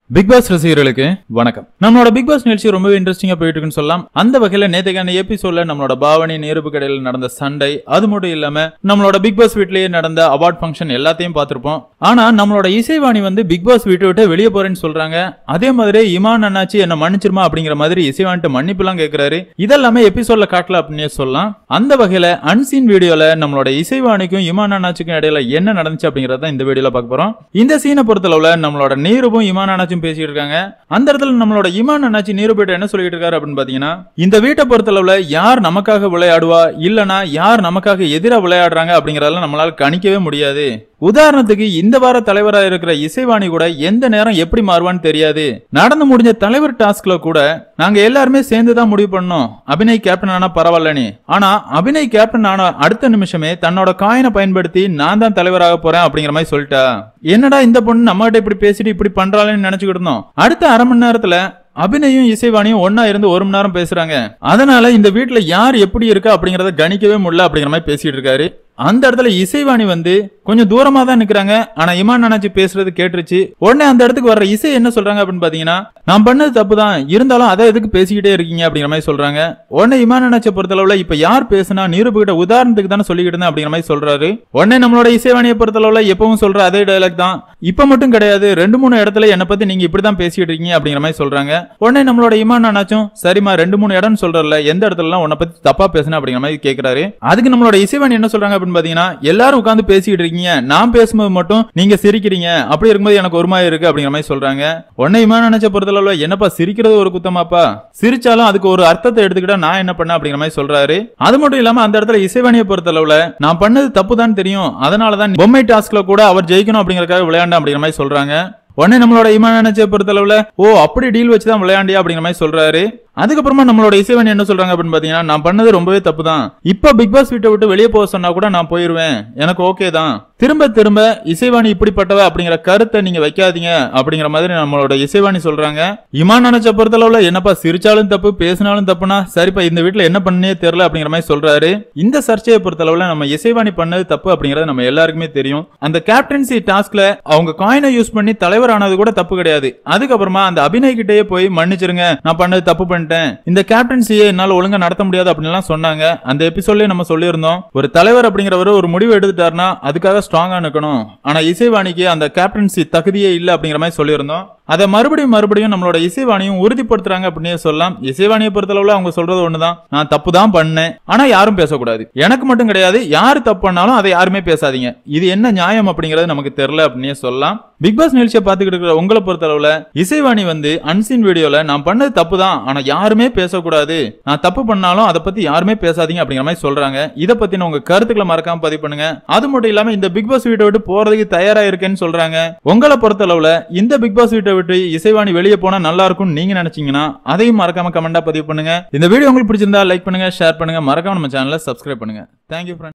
big pass ரசிகர்களுக்கு வணக்கம் நம்மளோட பிக் பாஸ் நிகழ்ச்சி ரொம்ப இன்ட்ரெஸ்டிங்கா போயிட்டு இருக்குன்னு சொல்லலாம் அந்த வகையில நேற்றுக்கான எபிசோட்ல நம்மளோட பாவனி நேருப்பு கடையில் நடந்த சண்டை அது மட்டும் இல்லாம நம்மளோட பிக் பாஸ் வீட்லயே நடந்த அவார்ட் ஃபங்க்ஷன் எல்லாத்தையும் பார்த்திருப்போம் ஆனா நம்மளோட இசைவாணி வந்து பிக் பாஸ் வீட்டை விட்டு வெளியே போறேன்னு சொல்றாங்க அதே மாதிரி இமான் அண்ணாச்சி என்ன மன்னிச்சிருமா அப்படிங்கிற மாதிரி இசைவாணிட்ட மன்னிப்பு எல்லாம் கேட்கிறாரு இதெல்லாமே எபிசோட்ல காட்டல அப்படின்னே சொல்லலாம் அந்த வகையில அன்சீன் வீடியோல நம்மளோட இசைவாணிக்கும் இமான் அண்ணாச்சிக்கும் இடையில என்ன நடந்துச்சு அப்படிங்கறத இந்த வீடியோல பார்க்க போறோம் இந்த சீனை பொறுத்தளவுல நம்மளோட நீருவும் இமான் அண்ணாச்சும் பேசிட்டு இருக்காங்க அந்த இடத்துல நம்மளோட இமான் அண்ணாச்சி நீருபேட்ட என்ன சொல்லிட்டு இருக்காரு அப்படின்னு பாத்தீங்கன்னா இந்த வீட்டை பொறுத்தளவுல யார் நமக்காக விளையாடுவா இல்லனா யார் நமக்காக எதிரா விளையாடுறாங்க அப்படிங்கறதெல்லாம் நம்மளால கணிக்கவே முடியாது உதாரணத்துக்கு இந்த வார தலைவரா இருக்கிற இசைவாணி கூட எந்த நேரம் எப்படி மாறுவான்னு தெரியாது நடந்து முடிஞ்ச தலைவர் டாஸ்க்ல கூட நாங்க எல்லாருமே சேர்ந்து தான் முடிவு பண்ணோம் அபிநய் கேப்டன் ஆனா பரவாயில்லனே ஆனா அபிநய் கேப்டன் ஆன அடுத்த நிமிஷமே தன்னோட காயினை பயன்படுத்தி நான் தான் தலைவராக போறேன் அப்படிங்கிற மாதிரி சொல்லிட்டா என்னடா இந்த பொண்ணு நம்ம கிட்ட இப்படி பேசிட்டு இப்படி பண்றாளேன்னு நினைச்சுக்கிட்டு இருந்தோம் அடுத்த அரை மணி நேரத்துல அபிநயும் இசைவாணியும் ஒன்னா இருந்து ஒரு மணி நேரம் பேசுறாங்க அதனால இந்த வீட்டுல யார் எப்படி இருக்கா அப்படிங்கறத கணிக்கவே முடியல அப்படிங்கிற மாதிரி பேசிட்டு இருக்காரு அந்த இடத்துல இசைவாணி வந்து கொஞ்சம் தூரமா தான் நிக்கிறாங்க ஆனா இமான் நினைச்சு பேசுறது கேட்டுருச்சு உடனே அந்த இடத்துக்கு வர்ற இசை என்ன சொல்றாங்க அப்படின்னு பாத்தீங்கன்னா நான் பண்ணது தப்பு தான் இருந்தாலும் அதை எதுக்கு பேசிக்கிட்டே இருக்கீங்க அப்படிங்கிற மாதிரி சொல்றாங்க உடனே இமான் நினைச்ச பொறுத்தளவுல இப்ப யார் பேசுனா நிரூப கிட்ட உதாரணத்துக்கு தானே சொல்லிக்கிட்டு இருந்தேன் அப்படிங்கிற மாதிரி சொல்றாரு உடனே நம்மளோட இசைவாணியை பொறுத்தளவுல எப்பவும் சொல்ற அதே டைலாக் தான் இப்ப மட்டும் கிடையாது ரெண்டு மூணு இடத்துல என்ன பத்தி நீங்க இப்படிதான் பேசிட்டு இருக்கீங்க அப்படிங்கிற மாதிரி சொல்றாங்க உடனே நம்மளோட இமான் அண்ணாச்சும் சரிம்மா ரெண்டு மூணு இடம் சொல்றல எந்த இடத்துல உன்னை பத்தி தப்பா பேசுன அப்படிங்கிற மாதிரி கேக்குறாரு அதுக்கு நம்மளோட இசைவாணி என்ன சொல்றாங்க அப்படின்னு பாத்தீங்கன்னா எல்லாரும் உட்காந்து பேசிக்கிட்டு இருக்கீங்க நான் பேசும்போது மட்டும் நீங்க சிரிக்கிறீங்க அப்படி இருக்கும்போது எனக்கு ஒரு மாதிரி இருக்கு அப்படிங்கிற மாதிரி சொல்றாங்க உடனே இமான் நினைச்ச பொறுத்தளவுல என்னப்பா சிரிக்கிறது ஒரு குத்தமாப்பா சிரிச்சாலும் அதுக்கு ஒரு அர்த்தத்தை எடுத்துக்கிட்டா நான் என்ன பண்ண அப்படிங்கிற மாதிரி சொல்றாரு அது மட்டும் இல்லாம அந்த இடத்துல இசைவாணியை பொறுத்தளவுல நான் பண்ணது தப்பு தான் தெரியும் அதனாலதான் பொம்மை டாஸ்க்ல கூட அவர் ஜெயிக்கணும் அப்படிங்கறதுக்காக விளையாண்டேன் அப்படிங்கிற மாதிரி சொல்றாங்க உடனே நம்மளோட இமான நினைச்ச பொறுத்தளவுல ஓ அப்படி டீல் வச்சு தான் விளையாண்டியா அப்படிங்கிற மாதிரி சொல்றாரு அதுக்கப்புறமா நம்மளோட இசைவாணி என்ன சொல்றாங்க அப்படின்னு பாத்தீங்கன்னா நான் பண்ணது ரொம்பவே தப்பு தான் இப்ப பிக் பாஸ் வீட்டை விட்டு வெளியே போக சொன்னா கூட நான் போயிருவேன் எனக்கு ஓகே தான் திரும்ப திரும்ப இசைவாணி இப்படிப்பட்டவ அப்படிங்கிற கருத்தை நீங்க வைக்காதீங்க அப்படிங்கிற மாதிரி நம்மளோட இசைவாணி சொல்றாங்க இமான் நினைச்ச பொறுத்தளவுல என்னப்பா சிரிச்சாலும் தப்பு பேசினாலும் தப்புனா சரிப்பா இந்த வீட்டுல என்ன பண்ணே தெரியல அப்படிங்கிற மாதிரி சொல்றாரு இந்த சர்ச்சையை பொறுத்தளவுல நம்ம இசைவாணி பண்ணது தப்பு அப்படிங்கறது நம்ம எல்லாருக்குமே தெரியும் அந்த கேப்டன்சி டாஸ்க்ல அவங்க காயினை யூஸ் பண்ணி தலைவர் ஆனது கூட தப்பு கிடையாது அதுக்கப்புறமா அந்த அபிநய் கிட்டயே போய் மன்னிச்சிருங்க நான் பண்ணது தப்பு பண்ணிட்டேன் இந்த கேப்டன்சியை என்னால ஒழுங்கா நடத்த முடியாது அப்படின்லாம் சொன்னாங்க அந்த எபிசோட்லயே நம்ம சொல்லியிருந்தோம் ஒரு தலைவர் அப்படிங்கிறவர் ஒரு முடிவு எடுத்துட்டாருன்னா அதுக்காக ஸ்ட்ராங்கா நிக்கணும் ஆனா இசைவாணிக்கு அந்த கேப்டன்சி தகுதியே இல்ல அப்படிங்கிற மாதிரி சொல்லியிருந்தோம் அதை மறுபடியும் மறுபடியும் நம்மளோட இசைவாணியும் உறுதிப்படுத்துறாங்க அப்படின்னே சொல்லலாம் இசைவாணியை பொறுத்தளவுல அவங்க சொல்றது ஒண்ணுதான் நான் தப்பு தான் பண்ணேன் ஆனா யாரும் பேசக்கூடாது எனக்கு மட்டும் கிடையாது யாரு தப்பு பண்ணாலும் அதை யாருமே பேசாதீங்க இது என்ன நியாயம் அப்படிங்கறது நமக்கு தெரியல அப்படின்னே சொல்லலாம் பிக் பாஸ் நிகழ்ச்சியை பார்த்துக்கிட்டு இருக்கிற உங்களை பொறுத்தளவுல இசைவாணி வந்து அன்சீன் வீடியோல நான் பண்ணது தப்பு தான் ஆனா யாருமே பேசக்கூடாது நான் தப்பு பண்ணாலும் அதை பத்தி யாருமே பேசாதீங்க அப்படிங்கிற மாதிரி சொல்றாங்க இதை பத்தின உங்க கருத்துக்களை மறக்காம பதிவு பண்ணுங்க அது மட்டும் இல்லாம இந்த பிக் பாஸ் வீட்டை விட்டு போறதுக்கு தயாரா இருக்கேன்னு சொல்றாங்க உங்களை பொறுத்தளவுல இந்த பிக் பாஸ் வீட்டை விட்டு இசைவாணி வெளியே போனா நல்லா இருக்கும்னு நீங்க நினைச்சீங்கன்னா அதையும் மறக்காம கமெண்டா பதிவு பண்ணுங்க இந்த வீடியோ உங்களுக்கு பிடிச்சிருந்தா லைக் பண்ணுங்க ஷேர் பண்ணுங்க மறக்காம நம்ம சேனலை சப்ஸ்கிரைப் பண்ணுங்க தேங்க்யூ ஃப்ரெண்ட்